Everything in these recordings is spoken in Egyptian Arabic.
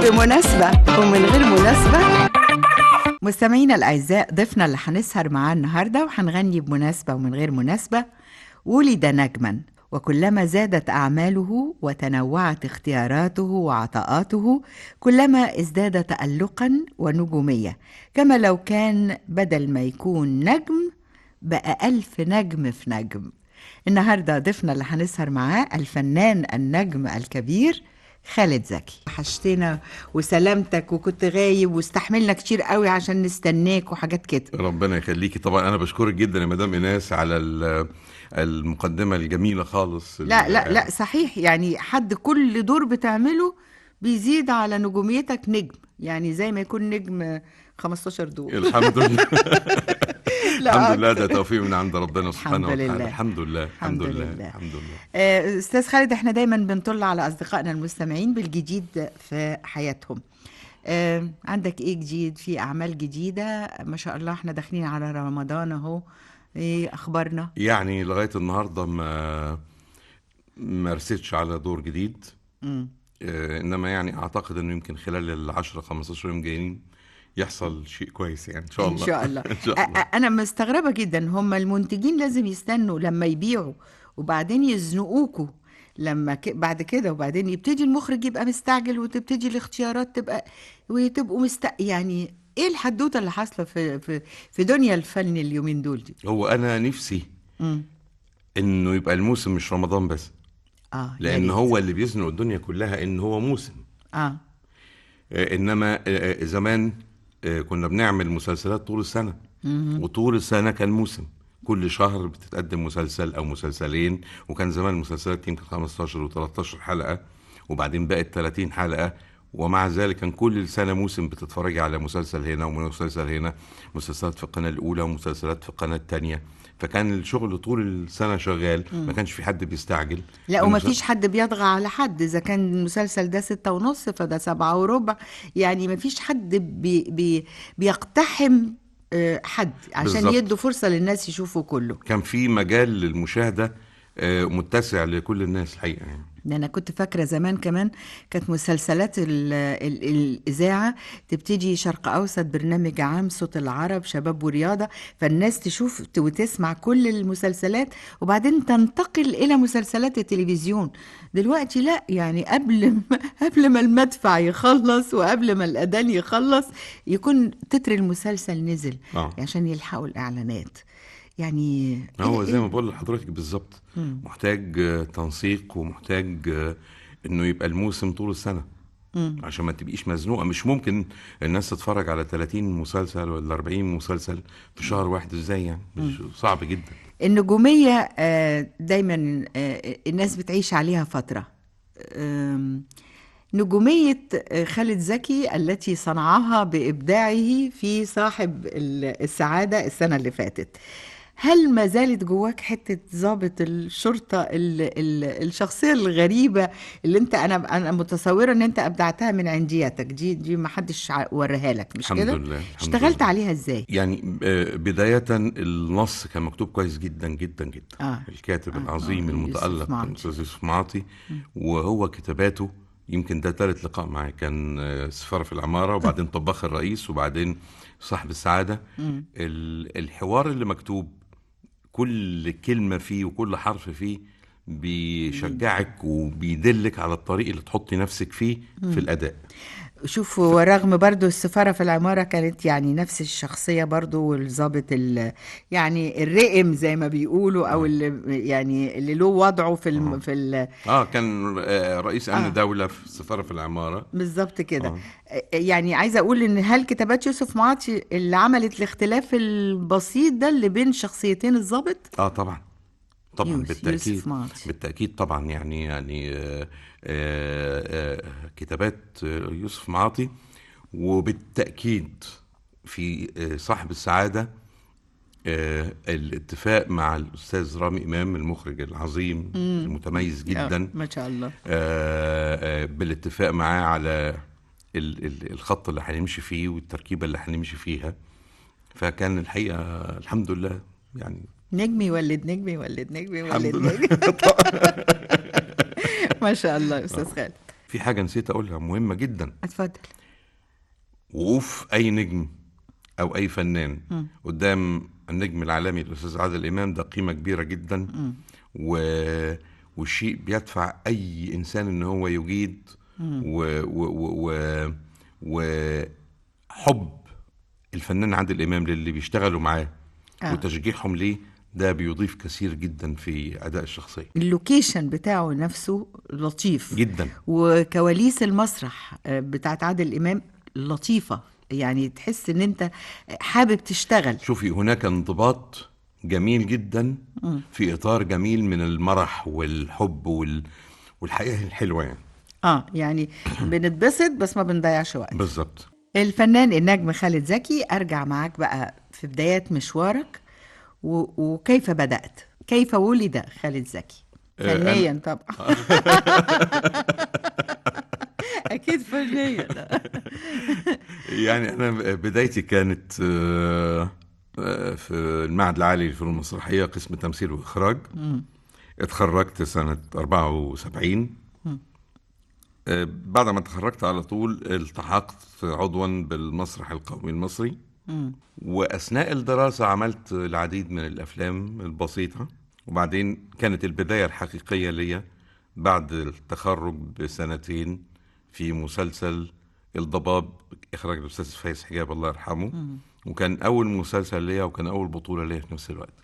بمناسبة ومن غير مناسبة مستمعينا الأعزاء ضيفنا اللي هنسهر معاه النهاردة وهنغني بمناسبة ومن غير مناسبة ولد نجما وكلما زادت أعماله وتنوعت اختياراته وعطاءاته كلما ازداد تألقا ونجومية كما لو كان بدل ما يكون نجم بقى ألف نجم في نجم النهاردة ضيفنا اللي هنسهر معاه الفنان النجم الكبير خالد زكي وحشتنا وسلامتك وكنت غايب واستحملنا كتير قوي عشان نستناك وحاجات كده ربنا يخليكي طبعا انا بشكرك جدا يا مدام ايناس على ال- المقدمه الجميله خالص لا لا لا صحيح يعني حد كل دور بتعمله بيزيد على نجوميتك نجم يعني زي ما يكون نجم 15 دور الحمد لله لا الحمد لله أكتر. ده توفيق من عند ربنا سبحانه الحمد وتعالى لله. الحمد لله الحمد الحمد لله لله. الحمد لله آه، استاذ خالد احنا دايما بنطل على اصدقائنا المستمعين بالجديد في حياتهم آه، عندك ايه جديد في اعمال جديده ما شاء الله احنا داخلين على رمضان اهو ايه اخبارنا يعني لغايه النهارده ما ما رستش على دور جديد مم. آه، انما يعني اعتقد انه يمكن خلال ال 10 15 يوم جايين يحصل شيء كويس يعني ان شاء ان الله شاء الله ان شاء أ- الله أ- انا مستغربه جدا هم المنتجين لازم يستنوا لما يبيعوا وبعدين يزنقوكوا لما ك... بعد كده وبعدين يبتدي المخرج يبقى مستعجل وتبتدي الاختيارات تبقى وتبقوا مست يعني ايه الحدوته اللي حاصله في في في دنيا الفن اليومين دول دي هو انا نفسي امم انه يبقى الموسم مش رمضان بس اه يا لان ريت. هو اللي بيزنق الدنيا كلها ان هو موسم اه آه، انما آه، آه، زمان آه، كنا بنعمل مسلسلات طول السنه وطول السنه كان موسم كل شهر بتتقدم مسلسل او مسلسلين وكان زمان المسلسلات يمكن 15 و13 حلقه وبعدين بقت 30 حلقه ومع ذلك كان كل سنه موسم بتتفرجي على مسلسل هنا ومسلسل هنا مسلسلات في القناه الاولى ومسلسلات في القناه الثانيه فكان الشغل طول السنه شغال ما كانش في حد بيستعجل لا وما المسل- فيش حد بيطغى على حد اذا كان المسلسل ده ستة ونص فده سبعة وربع يعني ما فيش حد بي بي بيقتحم آه، حد عشان بالظبط. يدوا فرصة للناس يشوفوا كله كان في مجال للمشاهده آه، متسع لكل الناس الحقيقه يعني ده انا كنت فاكره زمان كمان كانت مسلسلات ال ال الاذاعه تبتدي شرق اوسط برنامج عام صوت العرب شباب ورياضه فالناس تشوف ت- وتسمع كل المسلسلات وبعدين تنتقل الى مسلسلات التلفزيون دلوقتي لا يعني قبل ما قبل ما المدفع يخلص وقبل ما الاذان يخلص يكون تتر المسلسل نزل اه عشان يلحقوا الاعلانات يعني هو إيه- زي ما بقول لحضرتك بالظبط محتاج آه، تنسيق ومحتاج آه، انه يبقى الموسم طول السنه مم. عشان ما تبقيش مزنوقه مش ممكن الناس تتفرج على 30 مسلسل ولا 40 مسلسل في شهر واحد ازاي يعني مش صعب جدا النجومية آه، دايما آه، الناس بتعيش عليها فترة آم، نجومية آه، خالد زكي التي صنعها بإبداعه في صاحب ال- السعادة السنة اللي فاتت هل ما زالت جواك حتة ضابط الشرطة ال ال الشخصية الغريبة اللي انت انا انا متصورة ان انت ابدعتها من عندياتك دي دي ما حدش ع- وراها لك مش الحمد كده؟ لله الحمد اشتغلت لله. عليها ازاي؟ يعني آه، بداية النص كان مكتوب كويس جدا جدا جدا آه. الكاتب آه، العظيم آه، المتألق يوسف معطي. الأستاذ يوسف معاطي وهو كتاباته يمكن ده ثالث لقاء معاه كان آه، سفارة في العمارة وبعدين طباخ الرئيس وبعدين صاحب السعادة ال- الحوار اللي مكتوب كل كلمة فيه وكل حرف فيه بيشجعك وبيدلك على الطريق اللي تحطي نفسك فيه في الأداء شوف ورغم برضو السفارة في العمارة كانت يعني نفس الشخصية برضو والظابط ال- يعني الرئم زي ما بيقولوا أو اللي يعني اللي له وضعه في الم في ال- اه كان آه، رئيس امن آه. دوله في السفاره في العماره بالظبط كده آه. يعني عايزة أقول إن هل كتابات يوسف معاطي اللي عملت الاختلاف البسيط ده اللي بين شخصيتين الظابط؟ اه طبعا طبعا يوسف- بالتاكيد يوسف معاطي. بالتاكيد طبعا يعني يعني آه آه آه كتابات آه، يوسف معاطي وبالتاكيد في آه صاحب السعاده آه الاتفاق مع الاستاذ رامي امام المخرج العظيم المتميز جدا آه، ما شاء الله آه، آه، بالاتفاق معاه على ال- ال- الخط اللي هنمشي فيه والتركيبه اللي هنمشي فيها فكان الحقيقه الحمد لله يعني نجمي ولد نجمي ولد نجمي الحمد ولد لله. نجمي ما شاء الله يا أستاذ خالد في حاجه نسيت اقولها مهمه جدا اتفضل وقوف اي نجم او اي فنان قدام النجم العالمي الاستاذ عادل امام ده قيمه كبيره جدا و... والشيء بيدفع اي انسان ان هو يجيد و... و... و... و... وحب الفنان عادل امام للي بيشتغلوا معاه آه. وتشجيعهم ليه ده بيضيف كثير جدا في اداء الشخصيه اللوكيشن بتاعه نفسه لطيف جدا وكواليس المسرح آه، بتاعت عادل امام لطيفه يعني تحس ان انت حابب تشتغل شوفي هناك انضباط جميل جدا في اطار جميل من المرح والحب وال... والحياه الحلوه يعني اه يعني بنتبسط بس ما بنضيعش وقت بالظبط الفنان النجم خالد زكي ارجع معاك بقى في بدايات مشوارك و... وكيف بدات كيف ولد خالد زكي آه، فنيا طبعا اكيد فنيا يعني انا بدايتي كانت آه، آه، في المعهد العالي للفنون المسرحيه قسم تمثيل واخراج اتخرجت سنه 74 آه، بعد ما اتخرجت على طول التحقت عضوا بالمسرح القومي المصري واثناء الدراسه عملت العديد من الافلام البسيطه وبعدين كانت البدايه الحقيقيه ليا بعد التخرج بسنتين في مسلسل الضباب اخراج الاستاذ فايز حجاب الله يرحمه وكان اول مسلسل ليا وكان اول بطوله ليا في نفس الوقت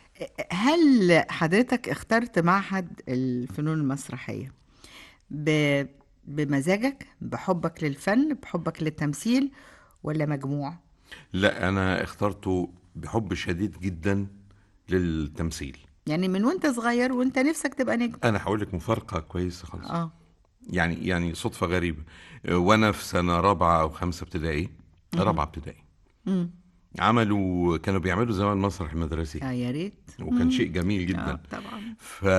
هل حضرتك اخترت معهد الفنون المسرحيه ب... بمزاجك بحبك للفن بحبك للتمثيل ولا مجموع لا انا اخترته بحب شديد جدا للتمثيل يعني من وانت صغير وانت نفسك تبقى نجم انا هقول لك مفارقه كويسه خالص اه يعني يعني صدفه غريبه وانا في سنه رابعه او خمسه ابتدائي رابعه ابتدائي مم. عملوا كانوا بيعملوا زمان مسرح المدرسي اه يا ريت وكان شيء جميل جدا اه طبعا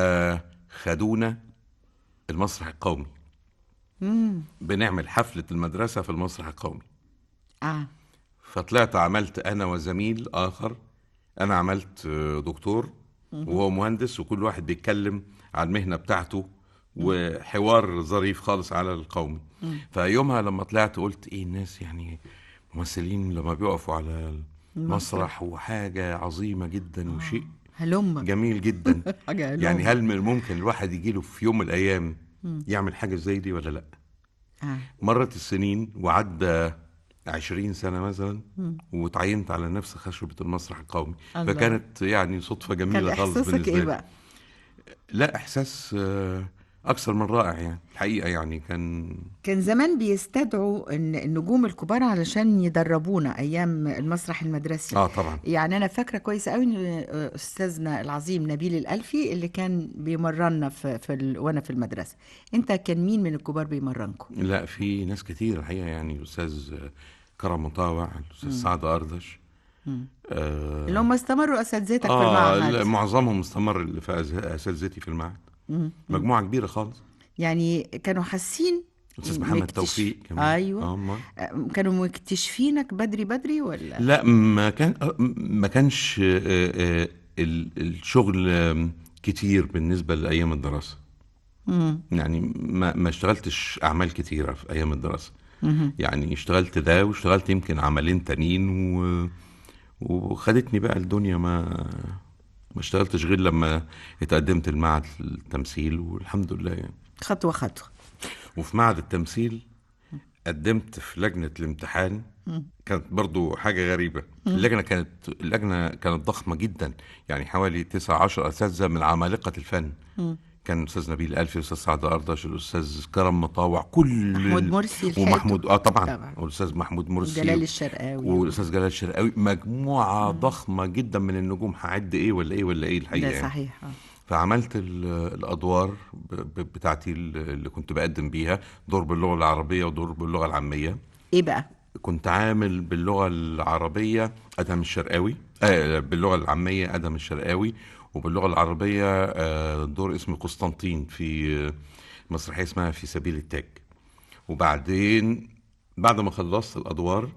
فخدونا المسرح القومي مم. بنعمل حفلة المدرسة في المسرح القومي اه فطلعت عملت أنا وزميل آخر أنا عملت آه، دكتور وهو مهندس وكل واحد بيتكلم عن المهنة بتاعته وحوار ظريف خالص على القومي فيومها لما طلعت قلت ايه الناس يعني ممثلين لما بيقفوا على المسرح وحاجة عظيمة جدا وشيء هلم جميل جدا حاجة هلم يعني هل من الممكن الواحد يجيله في يوم من الايام يعمل حاجه زي دي ولا لا آه. مرت السنين وعدى عشرين سنة مثلا وتعينت على نفس خشبة المسرح القومي الله. فكانت يعني صدفة كان جميلة خالص احساسك بالنسبة ايه لي بقى لا إحساس آه، أكثر من رائع يعني الحقيقة يعني كان كان زمان بيستدعوا ان النجوم الكبار علشان يدربونا ايام المسرح المدرسي آه طبعا يعني انا فاكره كويس قوي ان استاذنا العظيم نبيل الالفي اللي كان بيمرنا في, في ال... وانا في المدرسه انت كان مين من الكبار بيمرنكم لا في ناس كتير الحقيقة يعني الأستاذ كرم مطاوع الأستاذ سعد أردش آه اللي هم استمروا اساتذتك في آه المعهد لا، معظمهم استمر في أز- أساتذتي في المعهد مجموعة كبيرة خالص يعني كانوا حاسين أستاذ محمد مكتش- توفيق كمان ايوه آه أمال. آه، كانوا مكتشفينك بدري بدري ولا لا ما كان ما كانش آه، آه، ال- الشغل آم، كتير بالنسبة لأيام الدراسة مم. يعني ما ما اشتغلتش أعمال كتيرة في أيام الدراسة يعني اشتغلت ده واشتغلت يمكن عملين تانيين و... وخدتني بقى الدنيا ما ما اشتغلتش غير لما اتقدمت المعهد التمثيل والحمد لله يعني خطوه خطوه وفي معهد التمثيل قدمت في لجنة الامتحان كانت برضو حاجة غريبة اللجنة كانت اللجنة كانت ضخمة جدا يعني حوالي تسعة عشر أساتذة من عمالقة الفن كان الأستاذ نبيل ألفي الأستاذ سعد أردش الأستاذ كرم مطاوع كل محمود ال- مرسي لحقته. ومحمود اه طبعا, طبعاً. طبعا. والأستاذ محمود مرسي جلال الشرقاوي والأستاذ جلال الشرقاوي مجموعة ضخمة جدا من النجوم هعد إيه ولا إيه ولا إيه الحقيقة ده يعني. صحيح آه. فعملت ال- الادوار ب- ب- بتاعتي اللي كنت بقدم بيها دور باللغه العربيه ودور باللغه العاميه ايه بقى كنت عامل باللغه العربيه ادهم الشرقاوي آه باللغه العاميه ادهم الشرقاوي وباللغه العربيه آه دور اسمه قسطنطين في آه، مسرحيه اسمها في سبيل التاج وبعدين بعد ما خلصت الادوار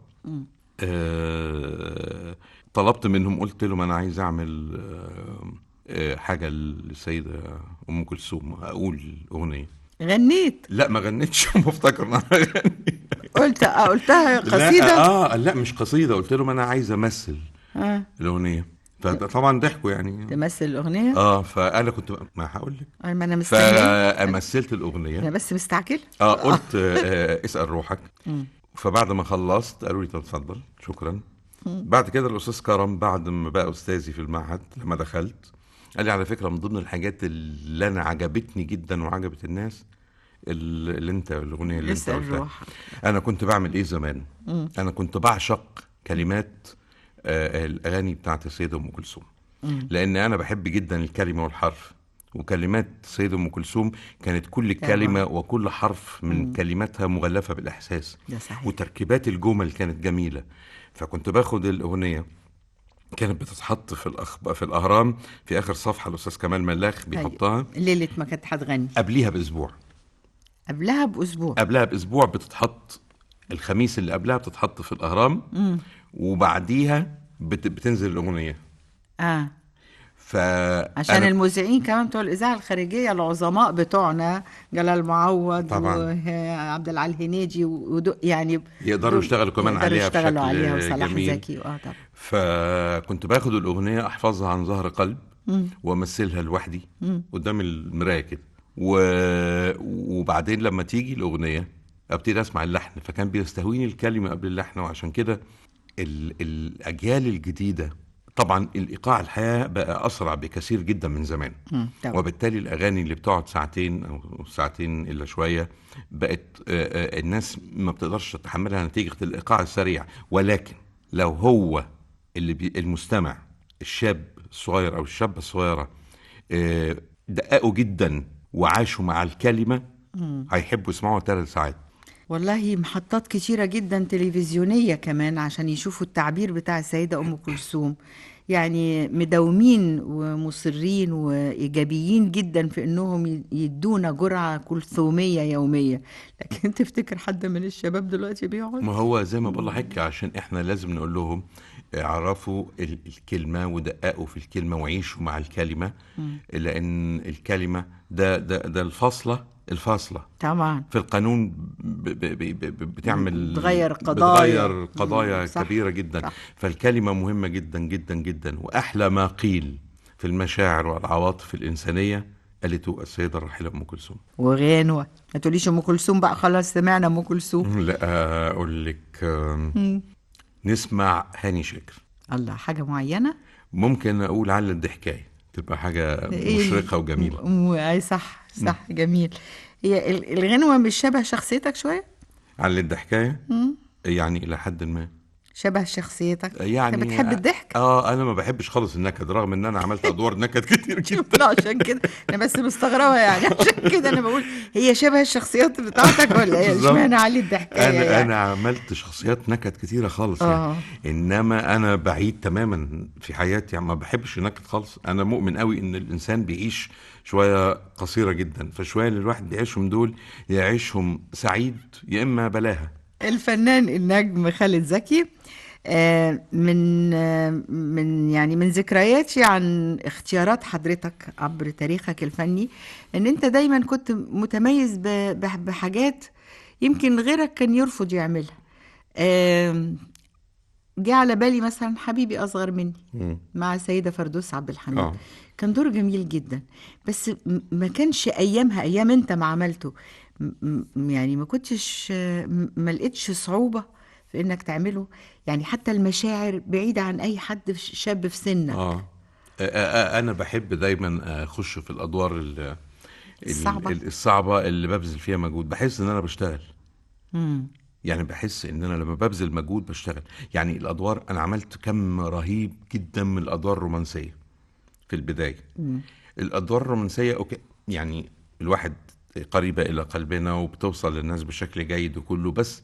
آه طلبت منهم قلت لهم انا عايز اعمل آه آه حاجه للسيده ام كلثوم اقول اغنيه غنيت لا ما غنيتش مفتكر ان انا غني قلت آه قلتها لا قصيده اه لا مش قصيده قلت لهم انا عايز امثل آه. الاغنيه فطبعا ضحكوا يعني تمثل الاغنيه اه فانا كنت ما هقول لك آه، ما انا مستنيه فمثلت انا الاغنيه بس مستعجل اه قلت آه اسال روحك فبعد ما خلصت قالوا لي طب اتفضل شكرا بعد كده الاستاذ كرم بعد ما بقى استاذي في المعهد لما دخلت قال لي على فكره من ضمن الحاجات اللي انا عجبتني جدا وعجبت الناس ال- اللي انت الاغنيه اللي انت اسال قلتها روحك انا كنت بعمل ايه زمان انا كنت بعشق كلمات آه الاغاني بتاعت السيده ام كلثوم لان انا بحب جدا الكلمه والحرف وكلمات السيده ام كلثوم كانت كل كلمه وكل حرف من كلماتها مغلفه بالاحساس ده صحيح. وتركيبات الجمل كانت جميله فكنت باخد الاغنيه كانت بتتحط في الأخب... في الاهرام في اخر صفحه الاستاذ كمال ملاخ بيحطها ليله ما كانت هتغني قبليها باسبوع قبلها باسبوع قبلها باسبوع بتتحط الخميس اللي قبلها بتتحط في الاهرام وبعديها بت... بتنزل الاغنيه اه ف عشان أنا- المذيعين كمان بتوع الاذاعه الخارجيه العظماء بتوعنا جلال معوض طبعاً. وعبد العال هنيدي ودو يعني يقدروا دول- يشتغلوا كمان يقدروا عليها يشتغلوا بشكل عليها وصلاح جميل. زكي اه طبعا فكنت باخد الاغنيه احفظها عن ظهر قلب وامثلها لوحدي قدام المرايه كده و... وبعدين لما تيجي الاغنيه ابتدي اسمع اللحن فكان بيستهويني الكلمه قبل اللحن وعشان كده ال... الاجيال الجديده طبعا الايقاع الحياه بقى اسرع بكثير جدا من زمان مم، طبعا. وبالتالي الاغاني اللي بتقعد ساعتين او ساعتين الا شويه بقت آه، آه، الناس ما بتقدرش تتحملها نتيجه الايقاع السريع ولكن لو هو اللي بي المستمع الشاب الصغير او الشابه الصغيره آه، دققوا جدا وعاشوا مع الكلمه هيحبوا يسمعوها ثلاث ساعات والله محطات كتيرة جدا تلفزيونية كمان عشان يشوفوا التعبير بتاع السيدة أم كلثوم يعني مداومين ومصرين وإيجابيين جدا في إنهم ي- يدونا جرعة كلثومية يومية لكن تفتكر حد من الشباب دلوقتي بيقعد ما هو زي ما بقول لحضرتك عشان احنا لازم نقول لهم اعرفوا ال- الكلمة ودققوا في الكلمة وعيشوا مع الكلمة لأن الكلمة ده ده ده الفاصلة الفاصلة طبعا في القانون ب ب ب ب بتعمل بتغير قضايا. بتغير قضايا مم، صح، كبيرة جدا صح. فالكلمة مهمة جدا جدا جدا وأحلى ما قيل في المشاعر والعواطف الإنسانية قالته السيدة الراحلة أم كلثوم وغنوة ما تقوليش أم كلثوم بقى خلاص سمعنا أم كلثوم لا أقول لك آم، نسمع هاني شاكر الله حاجة معينة ممكن اقول على الضحكايه تبقى حاجه مشرقه وجميله م- اي صح صح جميل هي ال- الغنوة مش شبه شخصيتك شوية على الضحكايه يعني الى حد ما شبه شخصيتك يعني انت بتحب الضحك اه انا ما بحبش خالص النكد رغم ان انا عملت ادوار نكد كتير جدا لا عشان كده انا بس مستغربه يعني عشان كده انا بقول هي شبه الشخصيات بتاعتك ولا ايه بالظبط. اشمعنى علي الضحكايه انا يعني. انا عملت شخصيات نكد كتيره خالص آه. يعني انما انا بعيد تماما في حياتي يعني ما بحبش النكد خالص انا مؤمن قوي ان الانسان بيعيش شويه قصيره جدا فشويه اللي الواحد بيعيشهم دول يعيشهم سعيد يا اما بلاها الفنان النجم خالد زكي آه، من آه، من يعني من ذكرياتي عن اختيارات حضرتك عبر تاريخك الفني ان انت دايما كنت متميز ب- ب- بحاجات يمكن غيرك كان يرفض يعملها آم، جه على بالي مثلا حبيبي اصغر مني مم. مع السيده فردوس عبد الحميد آه. كان دور جميل جدا بس م- ما كانش ايامها ايام انت ما عملته م- م- يعني ما كنتش م- ما لقيتش صعوبه في انك تعمله يعني حتى المشاعر بعيده عن اي حد ش- شاب في سنك اه آه، آه، انا بحب دايما اخش في الادوار ال- ال- الصعبة. ال- الصعبه اللي ببذل فيها مجهود بحس ان انا بشتغل مم. يعني بحس ان انا لما ببذل مجهود بشتغل يعني الادوار انا عملت كم رهيب جدا من الادوار الرومانسيه في البدايه الادوار الرومانسيه اوكي يعني الواحد قريبه الى قلبنا وبتوصل للناس بشكل جيد وكله بس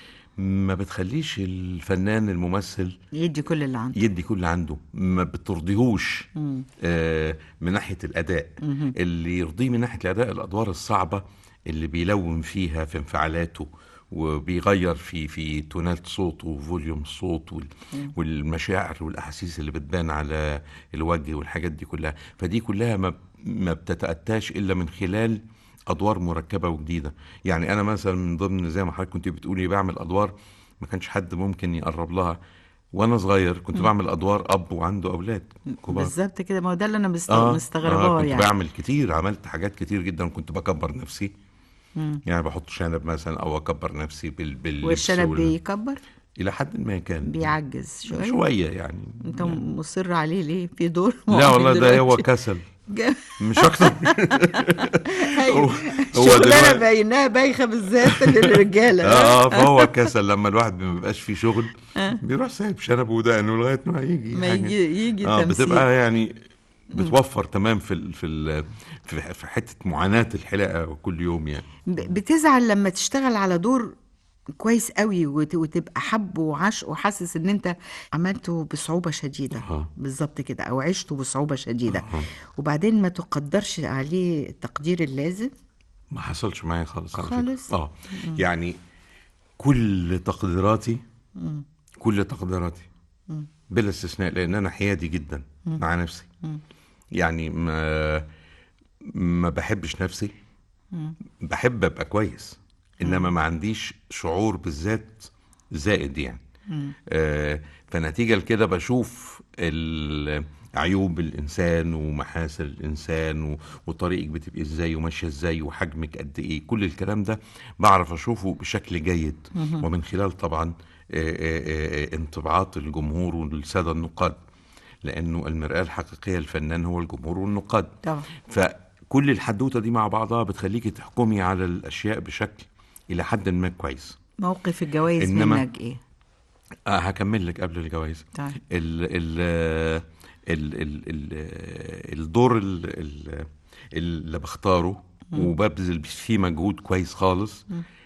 ما بتخليش الفنان الممثل يدي كل اللي عنده يدي كل اللي عنده ما بترضيهوش آه من ناحيه الاداء اللي يرضيه من ناحيه الاداء الادوار الصعبه اللي بيلون فيها في انفعالاته وبيغير في في تونات صوته وفوليوم الصوت وال- والمشاعر والاحاسيس اللي بتبان على الوجه والحاجات دي كلها فدي كلها ما ما بتتاتاش الا من خلال ادوار مركبه وجديده يعني انا مثلا من ضمن زي ما حضرتك كنت بتقولي بعمل ادوار ما كانش حد ممكن يقرب لها وانا صغير كنت بعمل ادوار اب وعنده اولاد كبار بالظبط كده ما هو ده اللي انا مست... اه مستغرباه كنت يعني بعمل كتير عملت حاجات كتير جدا كنت بكبر نفسي يعني بحط شنب مثلا او اكبر نفسي بال باللبس والشنب وال- بيكبر الى حد ما كان بيعجز شويه شويه يعني انت مصر عليه ليه في دور لا والله ده هو دلوقتي. كسل جا- مش اكتر هي- هو- هو الشغلانه دلوقتي- بايناها بايخه بالذات للرجاله اه فهو كسل لما الواحد ما بيبقاش فيه شغل بيروح سايب شنبه ودقنه لغايه ما يجي ما حاجة. يجي يجي اه تمثيل بتبقى يعني بتوفر تمام في ال في ال في في حته معاناه الحلاقه كل يوم يعني ب- بتزعل لما تشتغل على دور كويس قوي وت- وتبقى حبه وعشق وحاسس ان انت عملته بصعوبة شديدة أها. بالظبط كده او عشته بصعوبة شديدة أها. وبعدين ما تقدرش عليه التقدير اللازم ما حصلش معايا خالص على فكرة. خالص؟ اه يعني كل تقديراتي كل تقديراتي بلا استثناء لان انا حيادي جدا مع نفسي يعني ما ما بحبش نفسي بحب ابقى كويس انما ما عنديش شعور بالذات زائد يعني آه فنتيجة لكده بشوف ال- عيوب الانسان ومحاسن الانسان و- وطريقك بتبقي ازاي وماشيه ازاي وحجمك قد ايه كل الكلام ده بعرف اشوفه بشكل جيد ومن خلال طبعا آه، آه، آه، انطباعات الجمهور والساده النقاد لانه المراه الحقيقيه للفنان هو الجمهور والنقاد طبعا فكل الحدوته دي مع بعضها بتخليكي تحكمي على الاشياء بشكل الى حد ما كويس موقف الجوائز إنما- منك ايه آه هكمل لك قبل الجوائز طيب. ال ال ال ال ال الدور ال ال اللي بختاره وببذل فيه مجهود كويس خالص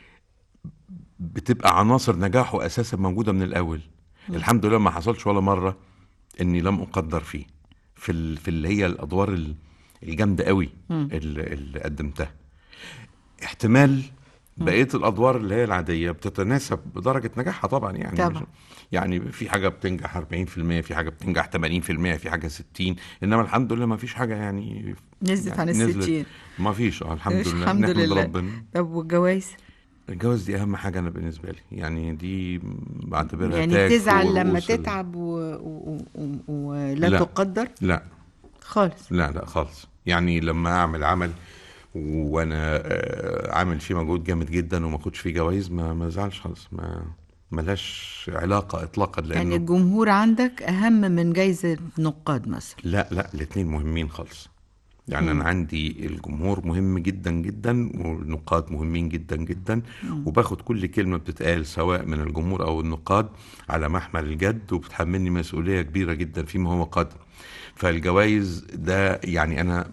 بتبقى عناصر نجاحه اساسا موجوده من الاول الحمد لله ما حصلش ولا مره اني لم اقدر فيه في ال في اللي هي الادوار ال- الجامده قوي اللي, اللي قدمتها احتمال بقيه الادوار اللي هي العاديه بتتناسب بدرجه نجاحها طبعا يعني طبعا. مش- يعني في حاجه بتنجح 40% في حاجه بتنجح 80% في حاجه 60 انما الحمد لله ما فيش حاجه يعني نزلت يعني عن نزلت. الستين ما فيش اه الحمد مش لله الحمد نحمد لله. ربنا طب والجوائز الجواز دي اهم حاجه انا بالنسبه لي يعني دي بعتبرها يعني تاج بتزعل فوق لما رؤوس ال- تتعب و... و... و... ولا لا. تقدر لا خالص لا لا خالص يعني لما اعمل عمل وانا آه، عامل فيه مجهود جامد جدا وما اخدش فيه جوائز ما ما ازعلش خالص ما ملهاش علاقه اطلاقا لانه يعني الجمهور عندك اهم من جايزة نقاد مثلا لا لا الاثنين مهمين خالص يعني انا عندي الجمهور مهم جدا جدا والنقاد مهمين جدا جدا وباخد كل كلمه بتتقال سواء من الجمهور او النقاد على محمل الجد وبتحملني مسؤوليه كبيره جدا فيما هو قادم فالجوائز ده يعني انا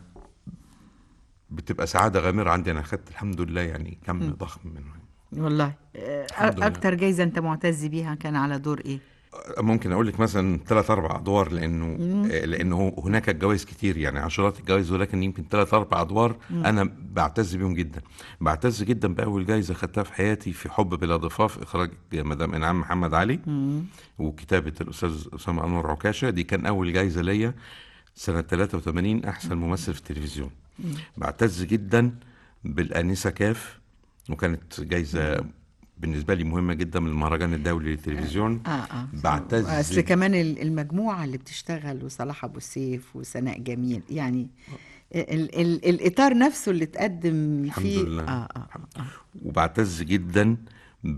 بتبقى سعاده غامره عندي انا خدت الحمد لله يعني كم ضخم منه والله آه، الحمد لله. اكتر جايزة انت معتز بيها كان على دور ايه ممكن اقول لك مثلا ثلاث اربع ادوار لانه آه، لانه هناك جوائز كتير يعني عشرات الجوائز ولكن يمكن ثلاث اربع ادوار انا بعتز بيهم جدا بعتز جدا باول جائزه خدتها في حياتي في حب بلا ضفاف اخراج مدام انعام محمد علي وكتابه الاستاذ اسامه انور عكاشه دي كان اول جائزه ليا سنه 83 احسن ممثل في التلفزيون بعتز جدا بالانسه كاف وكانت جائزه بالنسبه لي مهمه جدا من المهرجان الدولي للتلفزيون اه اه بعتز اصل كمان ال- المجموعة اللي بتشتغل وصلاح ابو سيف وسناء جميل يعني ال ال الاطار نفسه اللي تقدم الحمد فيه لله. اه اه, آه. وبعتز جدا ب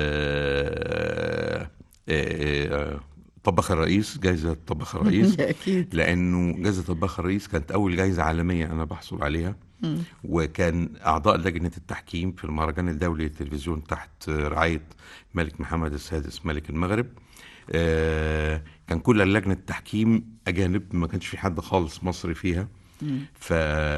آه، آه، طباخ الرئيس جائزة طباخ الرئيس اكيد لأنه جائزة طباخ الرئيس كانت أول جائزة عالمية أنا بحصل عليها وكان أعضاء لجنة التحكيم في المهرجان الدولي للتلفزيون تحت رعاية الملك محمد السادس ملك المغرب آه، كان كل لجنة التحكيم أجانب ما كانش في حد خالص مصري فيها ف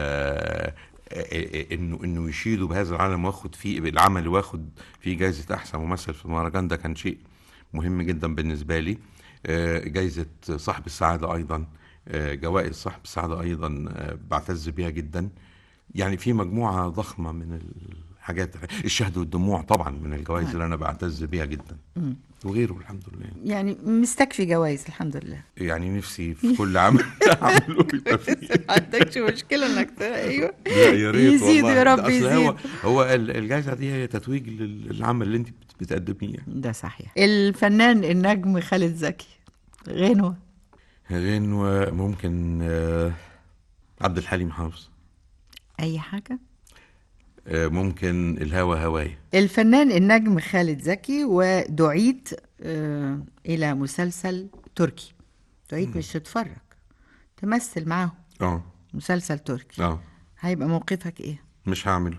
انه انه يشيدوا بهذا العالم واخد فيه العمل واخد فيه جائزه احسن ممثل في المهرجان ده كان شيء مهم جدا بالنسبه لي آه، جائزه صاحب السعاده ايضا آه، جوائز صاحب السعاده ايضا آه، بعتز بيها جدا يعني في مجموعه ضخمه من حاجات الشهد والدموع طبعا من الجوائز اللي انا بعتز بيها جدا وغيره الحمد لله يعني مستكفي جوائز الحمد لله يعني نفسي في كل عمل اعمله يبقى فيه ما عندكش مشكله انك ت- ايوه لا يا ريت يزيد والله. يا رب ده أصل يزيد هو هو ال- الجائزه دي هي تتويج لل- للعمل اللي انت بت- بتقدميه يعني. ده صحيح الفنان النجم خالد زكي غنوه غنوة ممكن آه، عبد الحليم حافظ اي حاجه آه، ممكن الهوى هواي الفنان النجم خالد زكي ودعيت آه الى مسلسل تركي دعيت مش تتفرج تمثل معاهم اه مسلسل تركي اه هيبقى موقفك ايه مش هعمله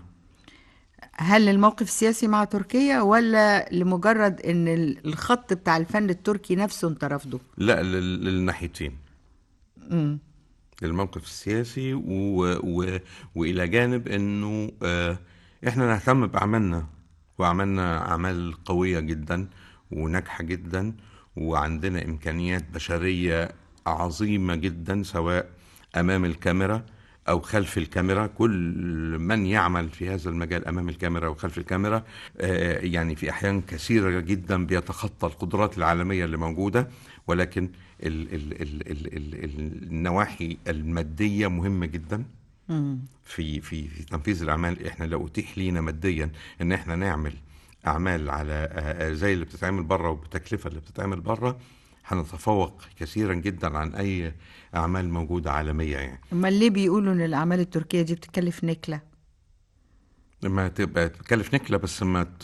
هل الموقف سياسي مع تركيا ولا لمجرد ان ال- الخط بتاع الفن التركي نفسه انت رافضه لا لل- للناحيتين مم. الموقف السياسي و... و... والى جانب انه آه، احنا نهتم باعمالنا واعمالنا اعمال قويه جدا وناجحه جدا وعندنا امكانيات بشريه عظيمه جدا سواء امام الكاميرا او خلف الكاميرا كل من يعمل في هذا المجال امام الكاميرا وخلف الكاميرا آه، يعني في احيان كثيره جدا بيتخطى القدرات العالميه اللي موجوده ولكن ال ال ال ال ال ال النواحي الماديه مهمه جدا مم. في في في تنفيذ الاعمال احنا لو اتيح لينا ماديا ان احنا نعمل اعمال على آه، آه، زي اللي بتتعمل بره وبتكلفه اللي بتتعمل بره هنتفوق كثيرا جدا عن اي اعمال موجوده عالميه يعني امال ليه بيقولوا ان الاعمال التركيه دي بتكلف نكله لما تبقى تكلف نكله بس ما ت...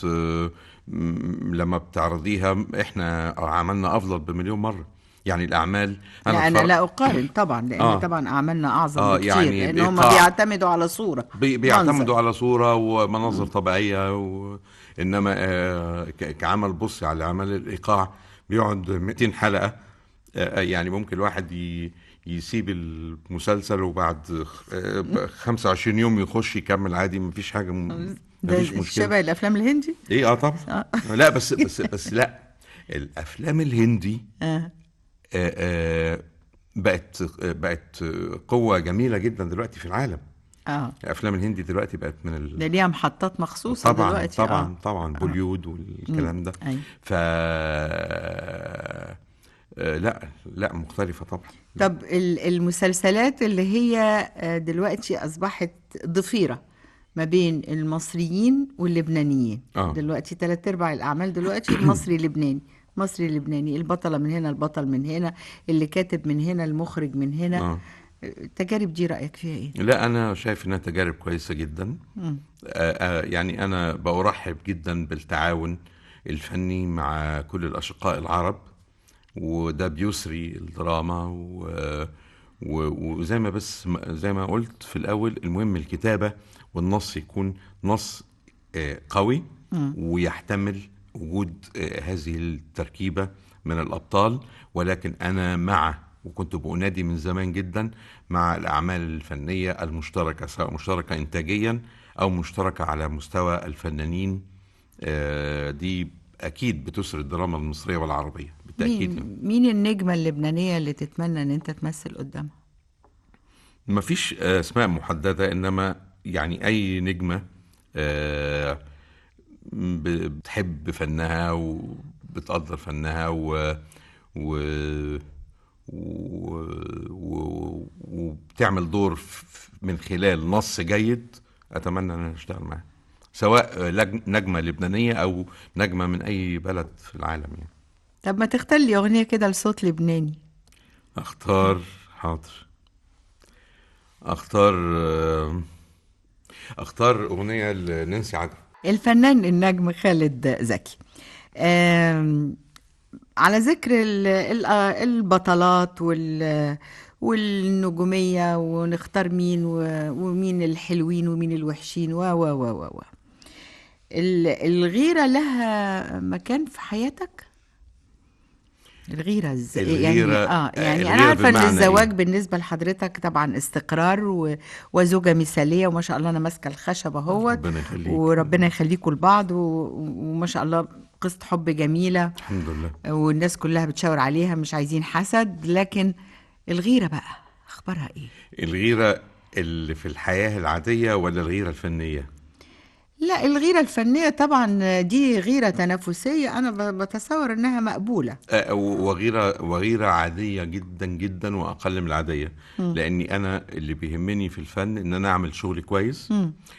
م- لما بتعرضيها احنا عملنا افضل بمليون مره يعني الاعمال لا انا اتفرج- لا اقارن طبعا لان آه. طبعا اعمالنا اعظم آه، بكتير يعني لان هم بإيقاع. بيعتمدوا على صوره بي- بيعتمدوا منظر. على صورة ومناظر طبيعية و... إنما آه، ك- كعمل بصي على عمل الإيقاع بيقعد 200 حلقة آه، يعني ممكن الواحد ي... يسيب المسلسل وبعد آه، 25 يوم يخش يكمل عادي مفيش حاجة م... ده مفيش مشكلة شبه الافلام الهندي ايه اه طبعا لا بس بس بس لا الافلام الهندي آه. آه، آه، بقت آه، بقت آه، قوة جميلة جدا دلوقتي في العالم اه الافلام الهندي دلوقتي بقت من ال... ده ليها محطات مخصوصه طبعا دلوقتي طبعا آه. طبعا بوليود والكلام ده أيوة. ف آه، لا لا مختلفة طبعا طب ال- المسلسلات اللي هي آه، دلوقتي اصبحت ضفيره ما بين المصريين واللبنانيين آه. دلوقتي ثلاث ارباع الاعمال دلوقتي المصري لبناني مصري لبناني البطله من هنا البطل من هنا اللي كاتب من هنا المخرج من هنا آه. التجارب دي رايك فيها ايه لا انا شايف انها تجارب كويسة جدا مم. آه، آه، يعني انا برحب جدا بالتعاون الفني مع كل الاشقاء العرب وده بيسري الدراما و و- وزي ما بس ما- زي ما قلت في الاول المهم الكتابه والنص يكون نص آه، قوي ويحتمل وجود آه، هذه التركيبه من الابطال ولكن انا مع وكنت بأنادي من زمان جدا مع الأعمال الفنية المشتركة سواء مشتركة إنتاجيا أو مشتركة على مستوى الفنانين آه، دي أكيد بتسري الدراما المصرية والعربية بالتأكيد مين, مين النجمه اللبنانيه اللي تتمنى ان انت تمثل قدامها ما فيش آه، اسماء محدده انما يعني اي نجمه آه، ب- بتحب فنها وبتقدر فنها و و و- و- وبتعمل دور ف- ف- من خلال نص جيد اتمنى ان انا اشتغل معاها سواء آه، لج- نجمه لبنانيه او نجمه من اي بلد في العالم يعني طب ما تختار لي اغنيه كده لصوت لبناني اختار حاضر اختار آه، اختار اغنيه لنانسي عجرم الفنان النجم خالد زكي آم، على ذكر ال- ال- آه، البطلات وال والنجومية ونختار مين و- ومين الحلوين ومين الوحشين و و و و و ال- الغيرة لها مكان في حياتك؟ الغيرة ازاي؟ الغيرة- يعني اه يعني انا الغيرة عارفة ان بمعنى الزواج إيه؟ بالنسبة لحضرتك طبعا استقرار و... وزوجة مثالية وما شاء الله انا ماسكة الخشبة اهوت ربنا يخليك. وربنا يخليكم لبعض و... وما شاء الله قصة حب جميلة الحمد لله والناس كلها بتشاور عليها مش عايزين حسد لكن الغيرة بقى اخبارها ايه؟ الغيره اللي في الحياه العاديه ولا الغيره الفنيه لا الغيرة الفنية طبعا دي غيرة تنافسية أنا ب- بتصور إنها مقبولة آه، وغيرة وغيرة عادية جدا جدا وأقل من العادية لأني أنا اللي بيهمني في الفن إن أنا أعمل شغل كويس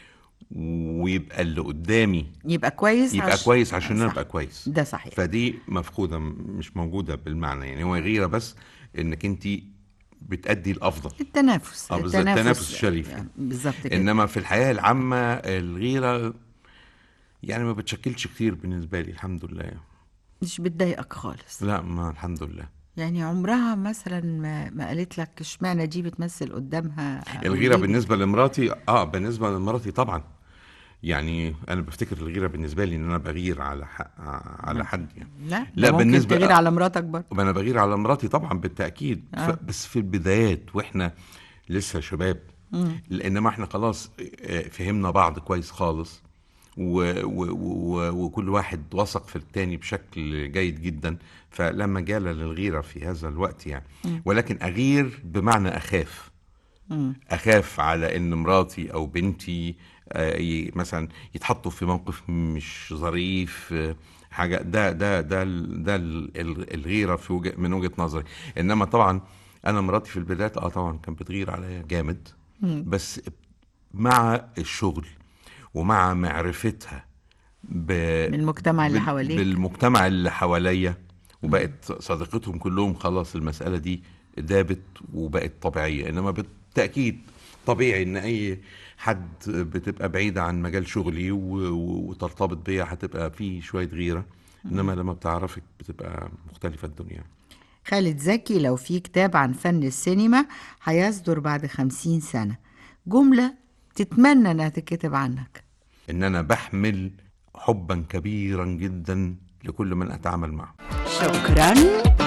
ويبقى اللي قدامي يبقى كويس يبقى عش- كويس عشان أنا صح. أبقى كويس ده صحيح فدي مفقودة م- مش موجودة بالمعنى يعني هو غيرة بس إنك أنت بتأدي الأفضل التنافس آه، بالظبط، التنافس الشريف. يعني بالظبط كده إنما في الحياة العامة الغيرة يعني ما بتشكلش كتير بالنسبة لي الحمد لله يعني. مش بتضايقك خالص لا ما الحمد لله يعني عمرها مثلا ما, ما قالت لك اشمعنى دي بتمثل قدامها الغيرة ودي- بالنسبة لمراتي اه بالنسبة لمراتي طبعا يعني انا بفتكر الغيرة بالنسبة لي ان انا بغير على حق على حد يعني لا لا، لا ممكن بالنسبة- تغير على مراتك برضه ما انا بغير على مراتي طبعا بالتأكيد آه. ف... بس في البدايات واحنا لسه شباب لانما احنا خلاص آه، فهمنا بعض كويس خالص و... و... و... وكل واحد وثق في التاني بشكل جيد جدا فلا مجال للغيرة في هذا الوقت يعني ولكن أغير بمعنى أخاف اخاف على ان مراتي او بنتي آه، ي- مثلا يتحطوا في موقف مش ظريف آه، حاجه ده ده ده ال- ده ال- ال- الغيره في وجه من وجهه نظري انما طبعا انا مراتي في البدايه اه طبعا كانت بتغير عليا جامد بس مع الشغل ومع معرفتها ب... بالمجتمع اللي بال- حواليك. بالمجتمع اللي حواليا وبقت صديقتهم كلهم خلاص المسألة دي دابت وبقت طبيعية إنما بالتأكيد طبيعي إن أي حد بتبقى بعيدة عن مجال شغلي و- و- وترتبط بيا هتبقى فيه شوية غيرة إنما لما بتعرفك بتبقى مختلفة الدنيا خالد زكي لو في كتاب عن فن السينما هيصدر بعد خمسين سنة جملة تتمنى انها تتكتب عنك إن أنا بحمل حبا كبيرا جدا لكل من أتعامل معه شكرا